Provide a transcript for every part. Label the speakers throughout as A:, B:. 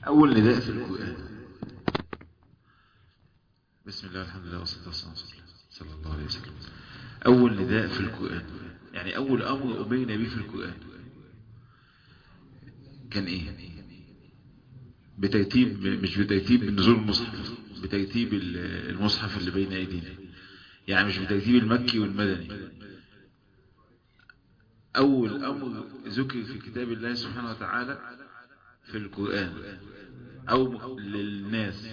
A: أول نداء في القرآن بسم الله الحمد لله والصلاة والسلام على رسول الله صلى الله عليه وسلم أول نداء في القرآن يعني أول أمر أمرنا به في القرآن كان إيه بترتيب مش بترتيب نزول المصحف بترتيب المصحف اللي بين أيدينا يعني مش بترتيب المكي والمدني أول أمر ذكر في كتاب الله سبحانه وتعالى في القرآن أو للناس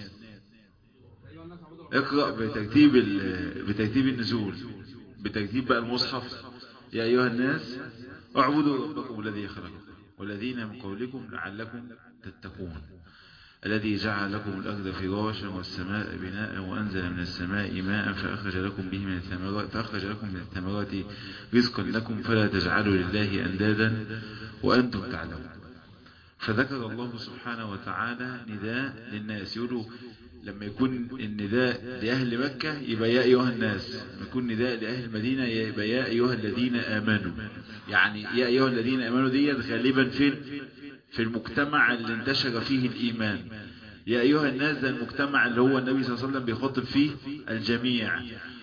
A: اقرأ بترتيب بترتيب النزول بترتيب بقى المصحف يا أيها الناس اعبدوا ربكم الذي خلقكم والذين من قولكم لعلكم تتقون الذي جعل لكم الأرض فراشا والسماء بناء وأنزل من السماء ماء فأخرج لكم به من الثمرات فأخرج لكم من الثمرات رزقا لكم فلا تجعلوا لله أندادا وأنتم تعلمون فذكر الله سبحانه وتعالى نداء للناس يقولوا لما يكون النداء لأهل مكة يبقى يا أيها الناس لما يكون نداء لأهل المدينة يبقى يا أيها الذين آمنوا يعني يا أيها الذين آمنوا ديت غالبا فين في المجتمع اللي انتشر فيه الإيمان يا أيها الناس ده المجتمع اللي هو النبي صلى الله عليه وسلم بيخاطب فيه الجميع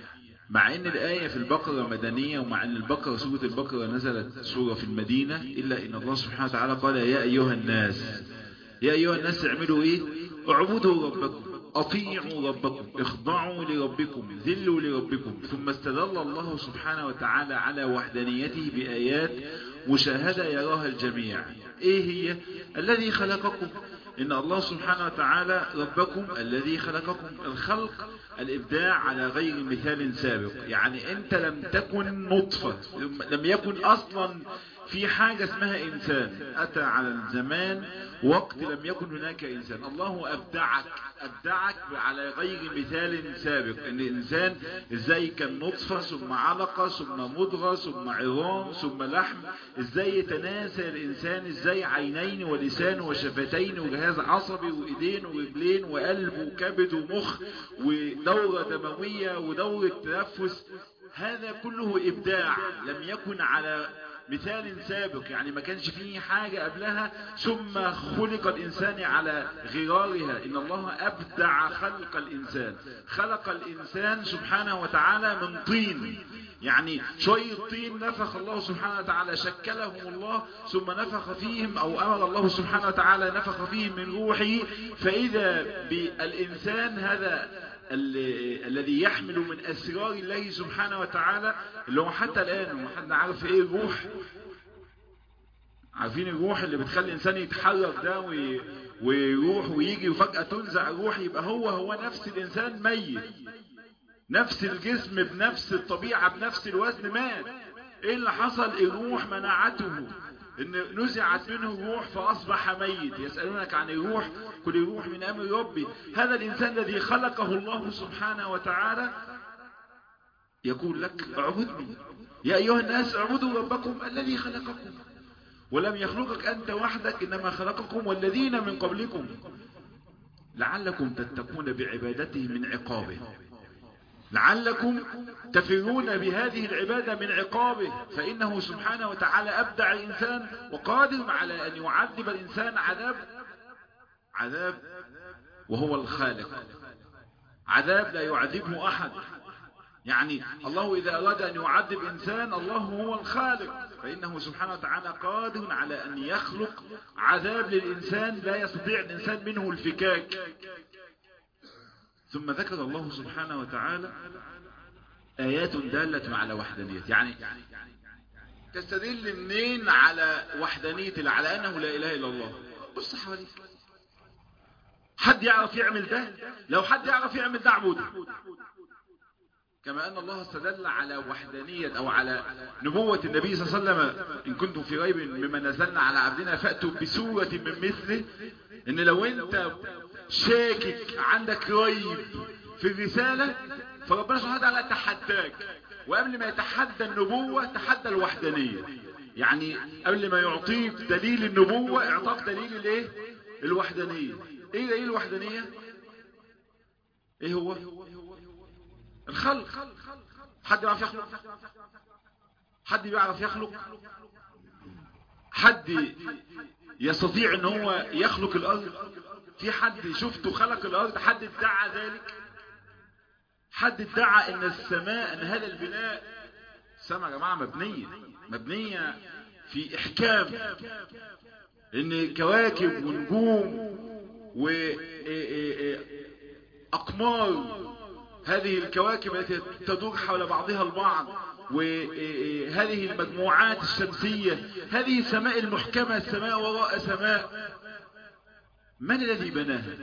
A: مع ان الآية في البقرة مدنية ومع ان البقرة سورة البقرة نزلت سورة في المدينة إلا ان الله سبحانه وتعالى قال يا أيها الناس يا أيها الناس اعملوا ايه اعبدوا ربكم أطيعوا ربكم اخضعوا لربكم ذلوا لربكم ثم استدل الله سبحانه وتعالى على وحدانيته بآيات مشاهدة يراها الجميع ايه هي الذي خلقكم ان الله سبحانه وتعالى ربكم الذي خلقكم الخلق الابداع على غير مثال سابق يعني انت لم تكن نطفة لم يكن اصلا في حاجة اسمها انسان اتى على الزمان وقت لم يكن هناك انسان الله ابدعك ابدعك على غير مثال سابق ان الانسان ازاي كان نطفة ثم علقة ثم مضغة ثم عظام ثم لحم ازاي يتناسى الانسان ازاي عينين ولسان وشفتين وجهاز عصبي وايدين ورجلين وقلب وكبد ومخ ودورة دموية ودورة تنفس هذا كله ابداع لم يكن على مثال سابق يعني ما كانش فيه حاجة قبلها ثم خلق الإنسان على غرارها إن الله أبدع خلق الإنسان خلق الإنسان سبحانه وتعالى من طين يعني شوية طين نفخ الله سبحانه وتعالى شكلهم الله ثم نفخ فيهم أو أمر الله سبحانه وتعالى نفخ فيهم من روحه فإذا بالإنسان هذا الذي يحمل من أسرار الله سبحانه وتعالى اللي هو حتى الآن هو حد عارف إيه الروح عارفين الروح اللي بتخلي الإنسان يتحرك ده ويروح ويجي وفجأة تنزع الروح يبقى هو هو نفس الإنسان ميت نفس الجسم بنفس الطبيعة بنفس الوزن مات ايه اللي حصل الروح منعته ان نزعت منه الروح فاصبح ميت يسألونك عن الروح كل الروح من امر ربي هذا الانسان الذي خلقه الله سبحانه وتعالى يقول لك اعبدني يا ايها الناس اعبدوا ربكم الذي خلقكم ولم يخلقك انت وحدك انما خلقكم والذين من قبلكم لعلكم تتقون بعبادته من عقابه لعلكم تفرون بهذه العبادة من عقابه فإنه سبحانه وتعالى أبدع الإنسان وقادر على أن يعذب الإنسان عذاب عذاب وهو الخالق عذاب لا يعذبه أحد يعني الله إذا أراد أن يعذب إنسان الله هو الخالق فإنه سبحانه وتعالى قادر على أن يخلق عذاب للإنسان لا يستطيع الإنسان منه الفكاك ثم ذكر الله سبحانه وتعالى آيات دالة على وحدانية يعني تستدل منين على وحدانية على أنه لا إله إلا الله بص حواليك حد يعرف يعمل ده لو حد يعرف يعمل ده عبوده كما أن الله استدل على وحدانية أو على نبوة النبي صلى الله عليه وسلم إن كنتم في ريب مما نزلنا على عبدنا فأتوا بسورة من مثله إن لو أنت شاكك عندك ريب في الرسالة فربنا سبحانه وتعالى تحداك وقبل ما يتحدى النبوة تحدى الوحدانية يعني قبل ما يعطيك دليل النبوة اعطاك دليل الايه الوحدانية ايه دليل الوحدانية ايه هو الخلق حد يعرف يخلق حد بيعرف يخلق حد يستطيع ان هو يخلق الارض في حد شفته خلق الارض حد ادعى ذلك حد ادعى ان السماء ان هذا البناء السماء يا جماعة مبنية مبنية في احكام ان كواكب ونجوم واقمار هذه الكواكب التي تدور حول بعضها البعض وهذه المجموعات الشمسية هذه سماء المحكمة السماء وراء سماء من الذي بناها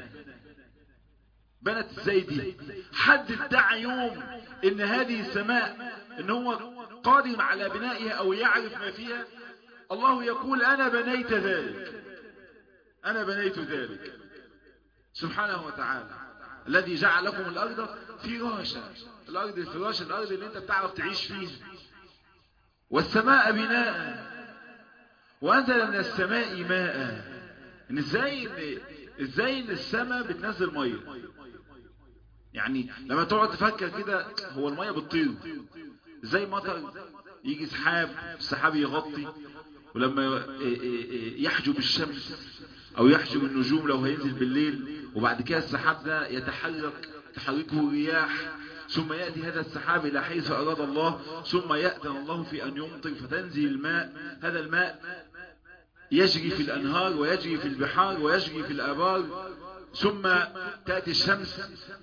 A: بنت ازاي دي حد ادعى يوم ان هذه السماء ان هو قادر على بنائها او يعرف ما فيها الله يقول انا بنيت ذلك انا بنيت ذلك سبحانه وتعالى الذي جعل لكم الارض فراشا الارض الفراش الارض اللي انت بتعرف تعيش فيها والسماء بناء وانزل من السماء ماء ان ازاي ان ازاي ان السماء بتنزل ميه يعني لما تقعد تفكر كده هو الميه بتطير زي مطر يجي سحاب السحاب يغطي ولما يحجب الشمس او يحجب النجوم لو هينزل بالليل وبعد كده السحاب ده يتحرك تحركه الرياح ثم يأتي هذا السحاب إلى حيث أراد الله ثم يأذن الله في أن يمطر فتنزل الماء هذا الماء يجري في الأنهار ويجري في البحار ويجري في الآبار ثم تأتي الشمس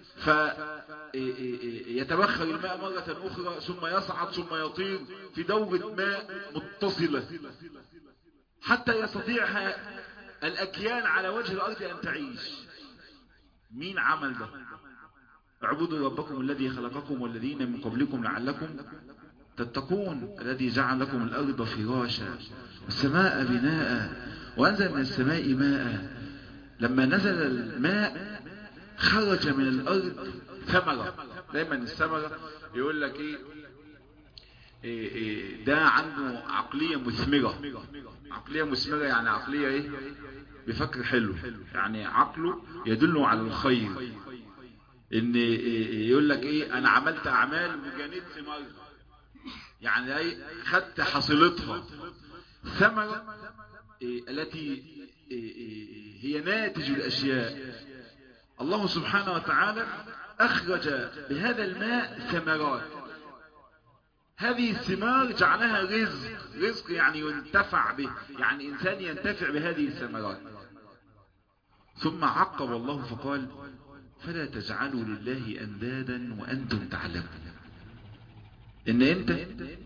A: فيتبخر الماء مرة أخرى ثم يصعد ثم يطير في دورة ماء متصلة حتى يستطيع الأكيان على وجه الأرض أن تعيش مين عمل ده اعبدوا ربكم الذي خلقكم والذين من قبلكم لعلكم تتقون الذي جعل لكم الأرض فراشا والسماء بناء وأنزل من السماء ماء لما نزل الماء خرج من الأرض ثمرة دايما الثمرة يقول لك إيه, إيه, إيه ده عنده عقلية مثمرة عقلية مثمرة يعني عقلية إيه بفكر حلو يعني عقله يدل على الخير ان يقول لك ايه انا عملت اعمال وجنيت ثمارها يعني ايه خدت حصيلتها ثمرة إيه التي إيه هي ناتج الاشياء الله سبحانه وتعالى اخرج بهذا الماء ثمرات هذه الثمار جعلها رزق رزق يعني ينتفع به يعني انسان ينتفع بهذه الثمرات ثم عقب الله فقال فلا تجعلوا لله اندادا وانتم تعلمون ان انت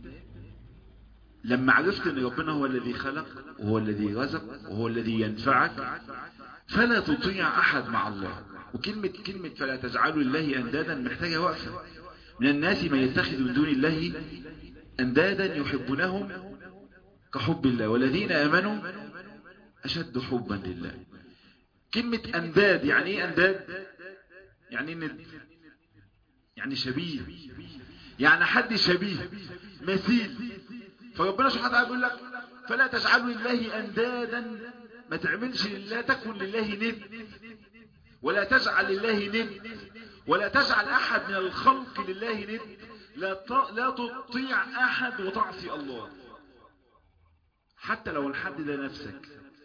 A: لما عرفت ان ربنا هو الذي خلق وهو الذي رزق وهو الذي ينفعك فلا تطيع احد مع الله وكلمة كلمة فلا تجعلوا لله اندادا محتاجة وقفة من الناس من يتخذ من دون الله اندادا يحبونهم كحب الله والذين امنوا اشد حبا لله كلمة انداد يعني ايه انداد يعني ند يعني شبيه يعني حد شبيه مثيل فربنا سبحانه وتعالى بيقول لك فلا تجعلوا لله اندادا ما تعملش لله تكن لله ند ولا تجعل لله ند ولا تجعل احد من الخلق لله ند لا لا تطيع احد وتعصي الله حتى لو الحد ده نفسك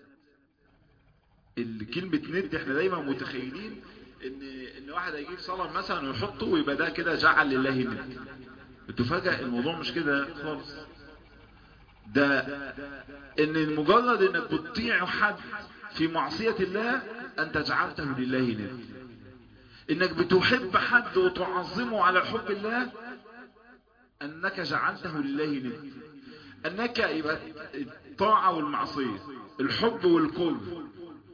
A: الكلمة ند احنا دايما متخيلين ان ان واحد هيجيب صنم مثلا ويحطه ويبقى ده كده جعل لله ند بتفاجئ الموضوع مش كده خالص ده ان مجرد انك بتطيع حد في معصية الله انت جعلته لله ند انك بتحب حد وتعظمه على حب الله انك جعلته لله ند انك يبقى الطاعة والمعصية الحب والقرب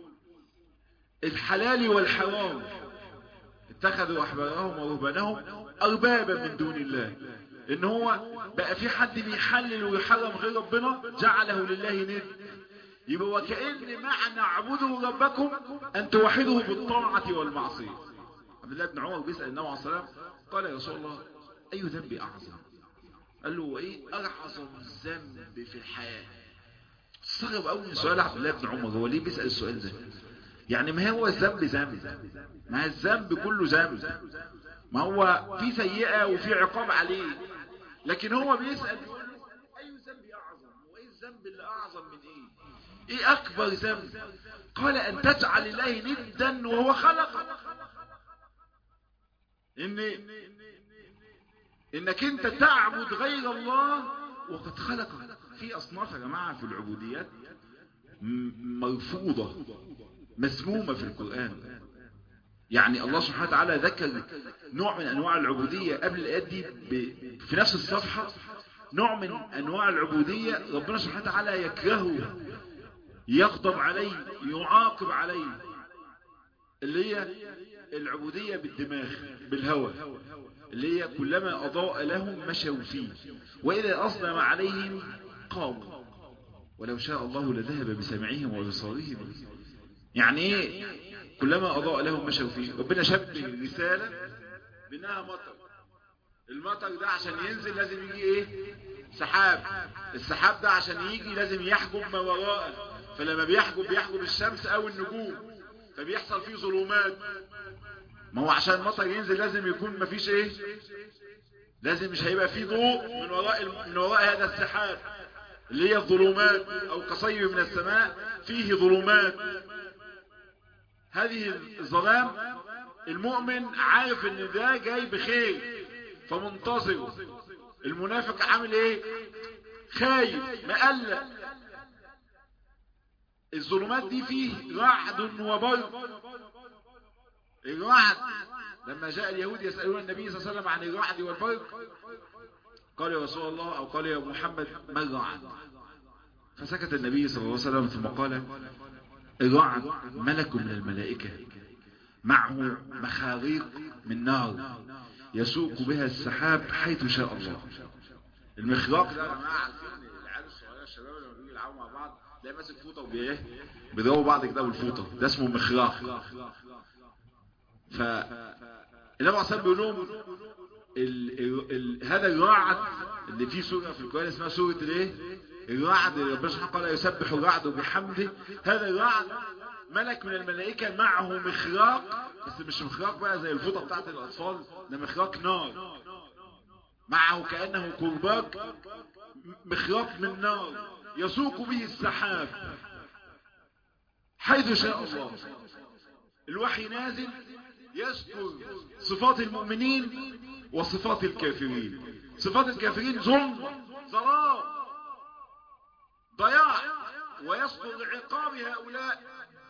A: الحلال والحرام اتخذوا احبارهم ورهبانهم اربابا من دون الله ان هو بقى في حد بيحلل ويحرم غير ربنا جعله لله ند يبقى وكأن معنى اعبدوا ربكم ان توحدوا بالطاعة والمعصية عبد الله بن عمر بيسأل النبي عليه الصلاة قال يا رسول الله اي ذنب اعظم قال له ايه اعظم ذنب في الحياة استغرب قوي من سؤال عبد الله بن عمر هو ليه بيسأل السؤال ده يعني ما هو الذنب ذنب ما الذنب كله ذنب ما هو في سيئة وفي عقاب عليه لكن هو بيسأل بيقول له اي ذنب اعظم وايه الذنب اللي اعظم من ايه ايه اكبر ذنب قال أن تجعل الله ندا وهو خلقك إن إنك أنت تعبد غير الله وقد خلقك في أصناف يا جماعة في العبوديات مرفوضة مسمومة في القرآن يعني الله سبحانه وتعالى ذكر نوع من أنواع العبودية قبل الآيات دي في نفس الصفحة نوع من أنواع العبودية ربنا سبحانه وتعالى يكرهه يغضب عليه يعاقب عليه اللي هي العبودية بالدماغ بالهوى اللي هي كلما أضاء لهم مشوا فيه وإذا أظلم عليهم قاموا ولو شاء الله لذهب بسمعهم وبصارهم يعني ايه كلما أضاء لهم مشوا فيه ربنا شبه الرسالة بأنها مطر المطر ده عشان ينزل لازم يجي ايه سحاب السحاب ده عشان يجي لازم يحجب ما وراءه فلما بيحجب بيحجب الشمس او النجوم فبيحصل فيه ظلمات ما هو عشان المطر ينزل لازم يكون مفيش ايه لازم مش هيبقى فيه ضوء من وراء من وراء هذا السحاب اللي هي الظلمات او كصيب من السماء فيه ظلمات هذه الظلام المؤمن عارف ان ده جاي بخير فمنتظره المنافق عامل ايه خايف مقلق الظلمات دي فيه رعد وبرق الرعد لما جاء اليهود يسألون النبي صلى الله عليه وسلم عن الرعد والبرق قال يا رسول الله او قال يا محمد ما الرعد فسكت النبي صلى الله عليه وسلم ثم قال الرعد ملك من الملائكة معه مخاريق من نار يسوق بها السحاب حيث شاء الله المخراق ده يا جماعه عارفين العيال الصغيره الشباب لما بيجوا يلعبوا مع بعض تلاقي ماسك فوطه وبيه بيضربوا بعض كده بالفوطه ده اسمه مخراق ف النبي عليه الصلاه بيقول لهم ال... ال... ال... هذا الرعد اللي فيه سوره في القران اسمها سوره الايه الرعد ربنا سبحانه قال يسبح الرعد بحمده هذا الرعد ملك من الملائكة معه مخراق بس مش مخراق بقى زي الفوطة بتاعت الأطفال ده مخراق نار معه كأنه كرباج مخراق من نار يسوق به السحاب حيث شاء الله الوحي نازل يذكر صفات المؤمنين وصفات الكافرين صفات الكافرين ظلم ظلام ضياع ويصدر عقاب هؤلاء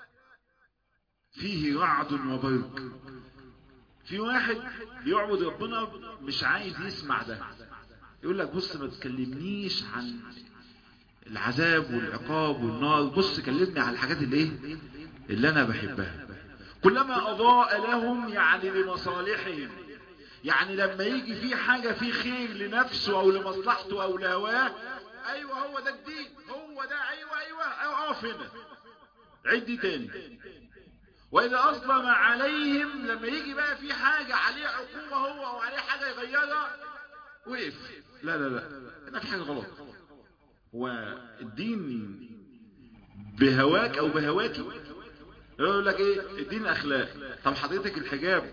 A: فيه رعد وبرق في واحد بيعبد ربنا مش عايز يسمع ده يقول لك بص ما تكلمنيش عن العذاب والعقاب والنار بص كلمني عن الحاجات اللي ايه اللي انا بحبها كلما اضاء لهم يعني لمصالحهم يعني لما يجي في حاجة في خير لنفسه او لمصلحته او لهواه ايوه هو ده الدين هو ده ايوه ايوه اقف هنا عدي تاني واذا اظلم عليهم لما يجي بقى في حاجة عليه عقوبة هو او عليه حاجة يغيرها وقف لا لا لا هنا في حاجة غلط هو الدين بهواك او بهواكي يقول لك ايه الدين اخلاق طب حضرتك الحجاب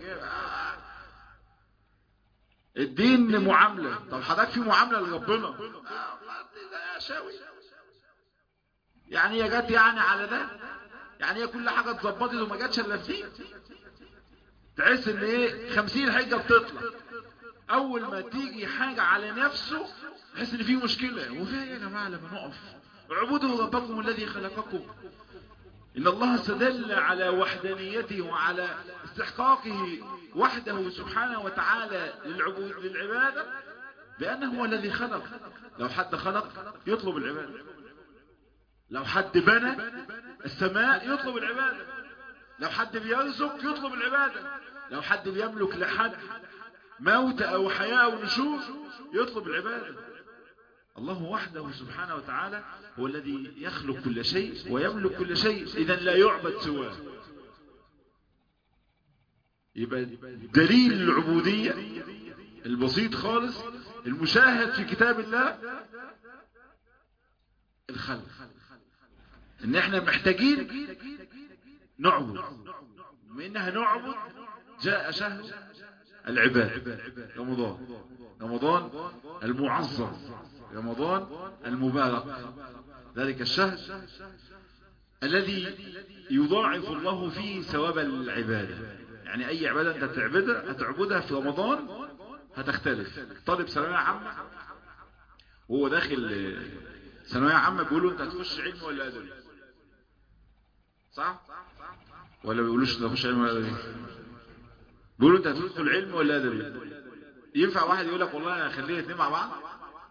A: الدين معاملة طب حضرتك في معاملة لربنا ده شاوي يعني هي جت يعني على ده يعني هي كل حاجة اتظبطت وما جاتش الا في دي تحس ان ايه خمسين حجة بتطلع اول ما تيجي حاجة على نفسه تحس ان في مشكلة وفيها يا جماعة لما نقف اعبدوا ربكم الذي خلقكم ان الله استدل على وحدانيته وعلى استحقاقه وحده سبحانه وتعالى للعبادة بأنه هو الذي خلق لو حد خلق يطلب العبادة لو حد بنى السماء يطلب العبادة لو حد بيرزق يطلب العبادة لو حد بيملك لحد موت أو حياة أو نشوف يطلب العبادة الله وحده سبحانه وتعالى هو الذي يخلق كل شيء ويملك كل شيء إذا لا يعبد سواه يبقى دليل العبودية البسيط خالص المشاهد في كتاب الله الخلق ان احنا محتاجين نعبد منها نعبد جاء شهر العباد رمضان رمضان المعظم رمضان المبارك ذلك الشهر الذي يضاعف الله فيه ثواب العبادة يعني أي عبادة أنت تعبدها هتعبدها في رمضان هتختلف طالب ثانوية عامة وهو داخل ثانوية عامة بيقولوا أنت هتخش علم ولا أدبي صح؟ ولا بيقولوش أنت هتخش علم ولا أدبي بيقولوا أنت هتدخل علم ولا أدبي ينفع واحد يقول لك والله أنا خليه الاثنين مع بعض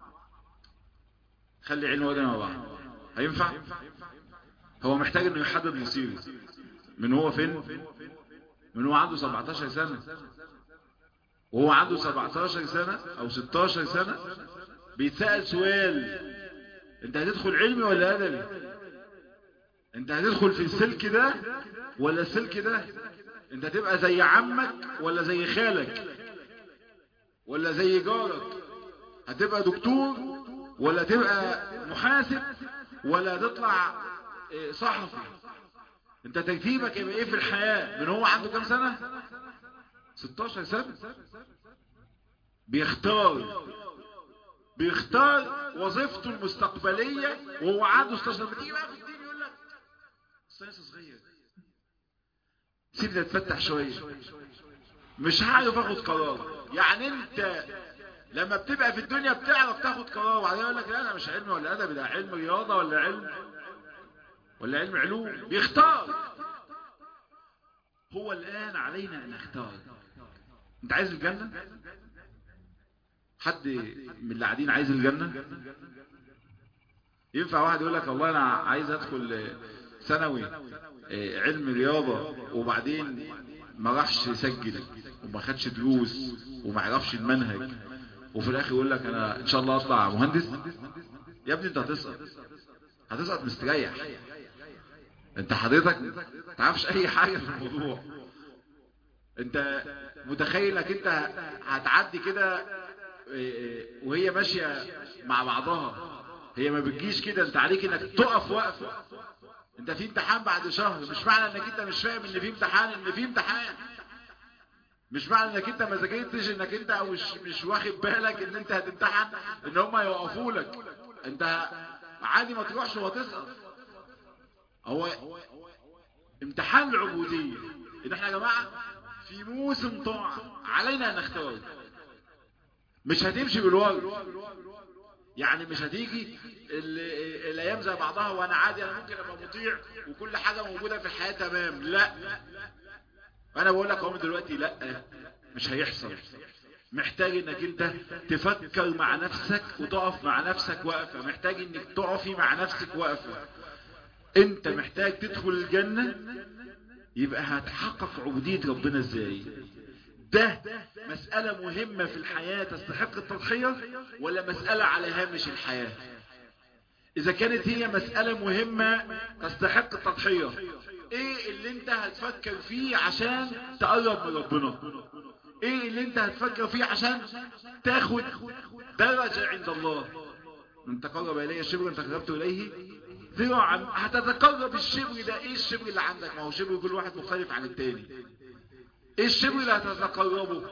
A: خلي علم وأدبي مع بعض هينفع؟ هو محتاج انه يحدد مصيره من هو فين من هو عنده 17 سنة وهو عنده 17 سنة او 16 سنة بيتسأل سؤال انت هتدخل علمي ولا ادبي انت هتدخل في السلك ده ولا السلك ده انت هتبقى زي عمك ولا زي خالك ولا زي جارك هتبقى دكتور ولا تبقى محاسب ولا تطلع صحفي انت ترتيبك يبقى ايه في الحياة من هو عنده كام سنة 16 سنة بيختار بيختار وظيفته المستقبلية وهو عنده 16 سنة بتيجي بقى في الدين يقول لك الساينس صغير سيبنا تفتح شوية مش عارف اخد قرار يعني انت لما بتبقى في الدنيا بتعرف تاخد قرار وبعدين يقول لك لا انا مش علم ولا ادبي ده علم رياضة ولا علم ولا علم علوم بيختار هو الآن علينا أن نختار أنت عايز الجنة حد من اللي قاعدين عايز الجنة ينفع واحد يقول لك والله أنا عايز أدخل ثانوي علم رياضة وبعدين ما راحش يسجل وما خدش دروس وما عرفش المنهج وفي الآخر يقول لك أنا إن شاء الله أطلع مهندس يا ابني أنت هتسقط هتسقط مستريح انت حضرتك تعرفش اي حاجة في الموضوع انت متخيلك انت هتعدي كده وهي ماشية مع بعضها هي ما بتجيش كده انت عليك انك تقف وقفة انت في امتحان بعد شهر مش معنى انك انت مش فاهم ان في امتحان ان في امتحان مش معنى انك انت ما ذاكرتش انك انت او مش, مش واخد بالك ان انت هتمتحن ان هم يوقفوا لك انت عادي ما تروحش وهتسقط هو امتحان العبودية ان احنا يا جماعة في موسم طاعة علينا ان نختار مش هتمشي بالورق يعني مش هتيجي الايام زي بعضها وانا عادي انا ممكن ابقى مطيع وكل حاجة موجودة في الحياة تمام لا انا بقول لك اهو دلوقتي لا مش هيحصل محتاج انك انت تفكر مع نفسك وتقف مع نفسك وقفة محتاج انك تقفي مع نفسك وقفة انت محتاج تدخل الجنة يبقى هتحقق عبودية ربنا ازاي ده مسألة مهمة في الحياة تستحق التضحية ولا مسألة على هامش الحياة اذا كانت هي مسألة مهمة تستحق التضحية ايه اللي انت هتفكر فيه عشان تقرب من ربنا ايه اللي انت هتفكر فيه عشان تاخد درجة عند الله من تقرب الي شبرا تقربت اليه ذراعا هتتقرب الشبر ده ايه الشبر اللي عندك ما هو شبر كل واحد مختلف عن التاني ايه الشبر اللي هتتقربه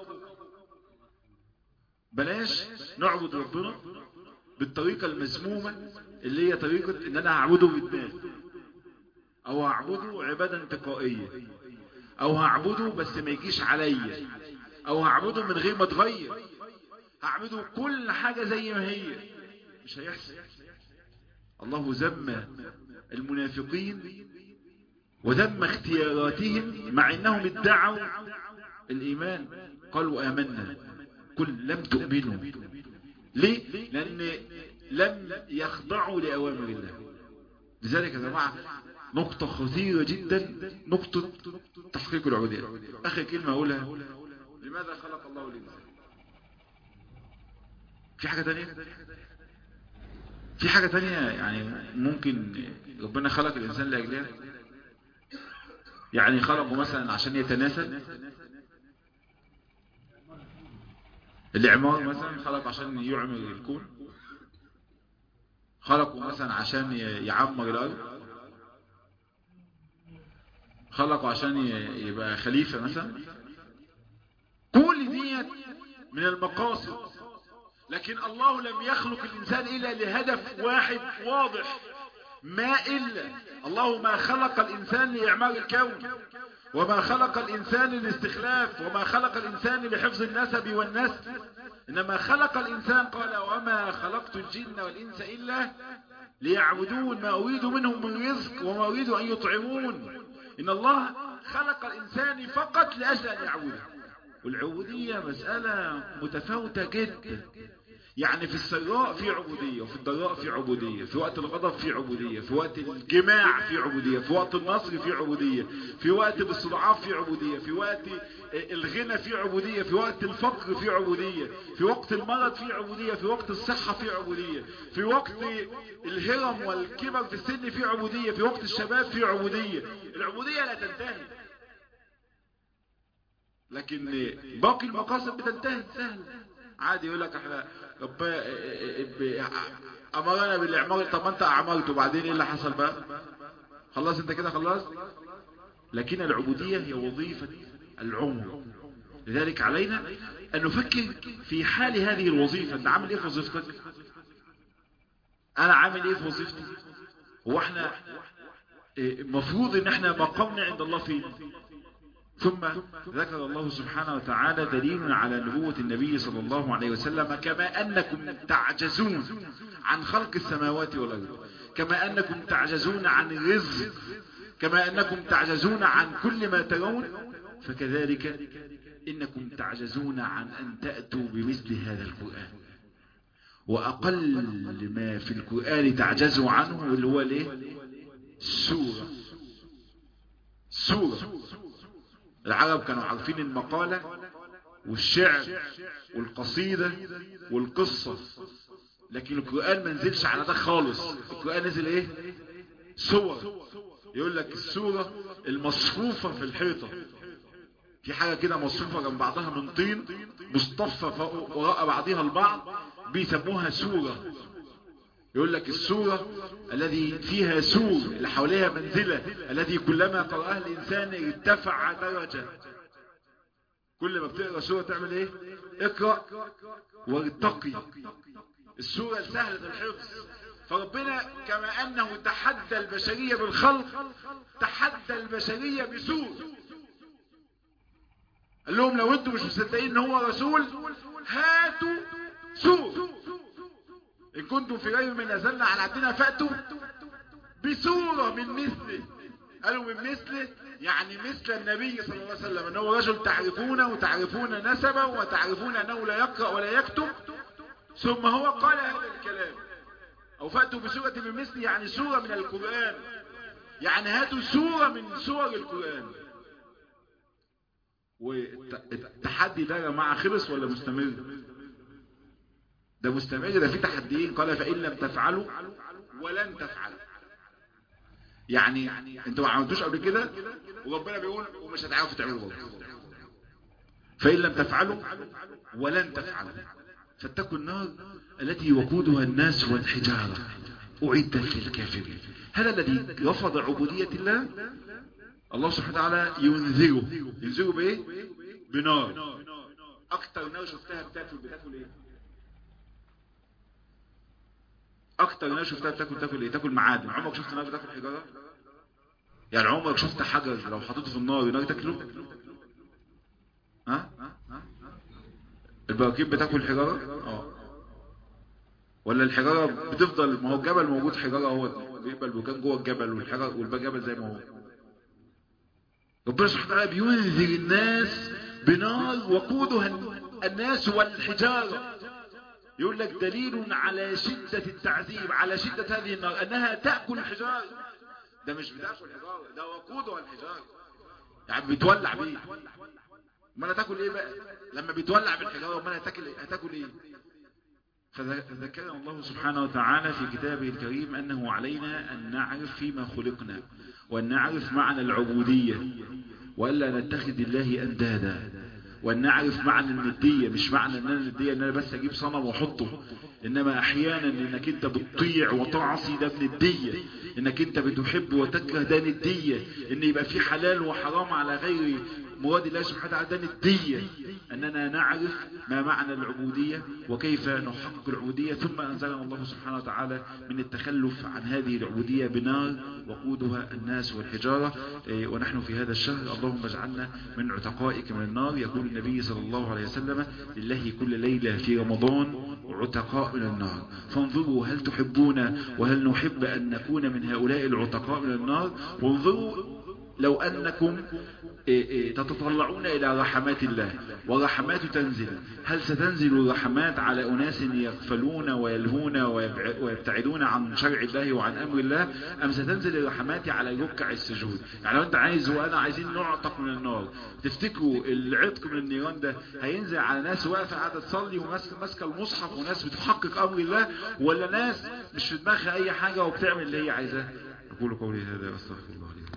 A: بلاش نعبد ربنا بالطريقة المذمومة اللي هي طريقة ان انا هعبده بالدماغ او هعبده عبادة انتقائية او هعبده بس ما يجيش عليا او هعبده من غير ما اتغير هعبده كل حاجة زي ما هي مش هيحصل الله ذم المنافقين وذم اختياراتهم مع انهم ادعوا الايمان قالوا امنا قل لم تؤمنوا ليه لان لم يخضعوا لاوامر الله لذلك يا جماعه نقطة خطيرة جدا نقطة تحقيق العبودية اخر كلمة اقولها لماذا خلق الله الانسان في حاجة تانية في حاجة تانية يعني ممكن ربنا خلق الإنسان لأجلها يعني خلقه مثلا عشان يتناسل الإعمار مثلا خلق عشان يعمر الكون خلقه مثلا عشان يعمر الأرض خلقه عشان يبقى خليفة مثلا كل ديت من المقاصد لكن الله لم يخلق الإنسان إلا لهدف واحد واضح ما إلا الله ما خلق الإنسان لإعمار الكون وما خلق الإنسان للاستخلاف وما خلق الإنسان لحفظ النسب والنسل إنما خلق الإنسان قال وما خلقت الجن والإنس إلا ليعبدون ما أريد منهم من رزق وما أريد أن يطعمون إن الله خلق الإنسان فقط لأجل أن يعبده والعبودية مسألة متفاوتة جدا يعني في السراء في عبودية وفي الضراء في عبودية في وقت الغضب في عبودية في وقت الجماع في عبودية في وقت النصر في عبودية في وقت الاستضعاف في عبودية في وقت الغنى في عبودية في وقت الفقر في عبودية في وقت المرض في عبودية في وقت الصحة في عبودية في وقت الهرم والكبر في السن في عبودية في وقت الشباب في عبودية العبودية لا تنتهي لكن باقي المقاصد بتنتهي سهل عادي يقول لك احنا ربنا امرنا بالاعمار طب ما انت اعمرت وبعدين ايه اللي حصل بقى خلاص انت كده خلاص لكن العبودية هي وظيفة العمر لذلك علينا ان نفكر في حال هذه الوظيفة انت عامل ايه في وظيفتك انا عامل ايه في وظيفتي هو احنا مفروض ان احنا مقامنا عند الله فين ثم ذكر الله سبحانه وتعالى دليل على نبوة النبي صلى الله عليه وسلم كما أنكم تعجزون عن خلق السماوات والأرض كما أنكم تعجزون عن الرزق كما أنكم تعجزون عن كل ما ترون فكذلك إنكم تعجزون عن أن تأتوا بمثل هذا القرآن وأقل ما في القرآن تعجزوا عنه اللي هو ليه سورة سورة العرب كانوا عارفين المقالة والشعر والقصيدة والقصة لكن القرآن ما نزلش على ده خالص القرآن نزل ايه صور يقول لك السورة المصفوفة في الحيطة في حاجة كده مصفوفة جنب بعضها من طين مصطفى وراء بعضها البعض بيسموها سورة يقول لك السورة الذي فيها سور اللي حواليها منزلة الذي كلما قرأها الإنسان ارتفع درجة كل ما بتقرأ سورة تعمل ايه اقرأ وارتقي السورة سهلة الحفظ فربنا كما أنه تحدى البشرية بالخلق تحدى البشرية بسور قال لهم لو انتم مش مصدقين ان هو رسول هاتوا سور إن كنتم في غير من نزلنا على عبدنا فأتوا بسورة من مثله قالوا من مثله يعني مثل النبي صلى الله عليه وسلم أنه رجل تعرفونه وتعرفون نسبه وتعرفون أنه لا يقرأ ولا يكتب ثم هو قال هذا الكلام أو فأتوا بسورة من مثله يعني سورة من القرآن يعني هاتوا سورة من سور القرآن والتحدي ده يا جماعة خلص ولا مستمر؟ ده مستمر ده في تحديين قال فإن لم تفعلوا ولن تفعلوا يعني انتوا ما عملتوش قبل كده وربنا بيقول ومش هتعرفوا تعملوا برضه فإن لم تفعلوا ولن تفعلوا فاتقوا النار التي وقودها الناس والحجارة أعدت للكافرين هذا الذي رفض عبودية الله الله سبحانه وتعالى ينذره ينذره بايه بنار اكتر نار شفتها بتاكل بتاكل ايه اكتر نار شفتها بتاكل تاكل ايه تاكل معادن عمرك شفت نار بتاكل حجاره يعني عمرك شفت حجر لو حطيته في النار النار تاكله ها البراكين بتاكل حجاره اه ولا الحجاره بتفضل ما هو الجبل موجود حجاره هو بيبقى البركان جوه الجبل والحجر والجبل زي ما هو ربنا سبحانه وتعالى بينذر الناس بنار وقودها الناس والحجاره يقول لك دليل على شدة التعذيب على شدة هذه النار أنها تأكل الحجار ده مش بتأكل الحجار ده وقودها الحجار يعني بيتولع بيه ما تاكل ايه بقى لما بيتولع بالحجارة ما هتاكل هتاكل ايه فذكرنا الله سبحانه وتعالى في كتابه الكريم أنه علينا أن نعرف فيما خلقنا وأن نعرف معنى العبودية وألا نتخذ الله أندادا وأن نعرف معنى الندية مش معنى أن أنا الندية أن أنا بس أجيب صنم وأحطه إنما أحيانا إنك أنت بتطيع وتعصي ده الندية إنك أنت بتحب وتكره ده ندية إن يبقى في حلال وحرام على غير مراد الله سبحانه وتعالى ده ندية أننا نعرف ما معنى العبودية وكيف نحقق العبودية ثم أنزلنا الله سبحانه وتعالى من التخلف عن هذه العبودية بنار وقودها الناس والحجارة ونحن في هذا الشهر اللهم اجعلنا من عتقائك من النار يقول النبي صلى الله عليه وسلم لله كل ليلة في رمضان عتقاء من النار فانظروا هل تحبون وهل نحب أن نكون من هؤلاء العتقاء من النار وانظروا لو أنكم تتطلعون إلى رحمات الله ورحمات تنزل هل ستنزل الرحمات على أناس يغفلون ويلهون ويبتعدون عن شرع الله وعن أمر الله أم ستنزل الرحمات على ركع السجود يعني لو أنت عايز وأنا عايزين نعتق من النار تفتكروا العتق من النيران ده هينزل على ناس واقفة قاعدة تصلي وماسكة المصحف وناس بتحقق أمر الله ولا ناس مش في دماغها أي حاجة وبتعمل اللي هي عايزاه أقول قولي هذا وأستغفر الله لي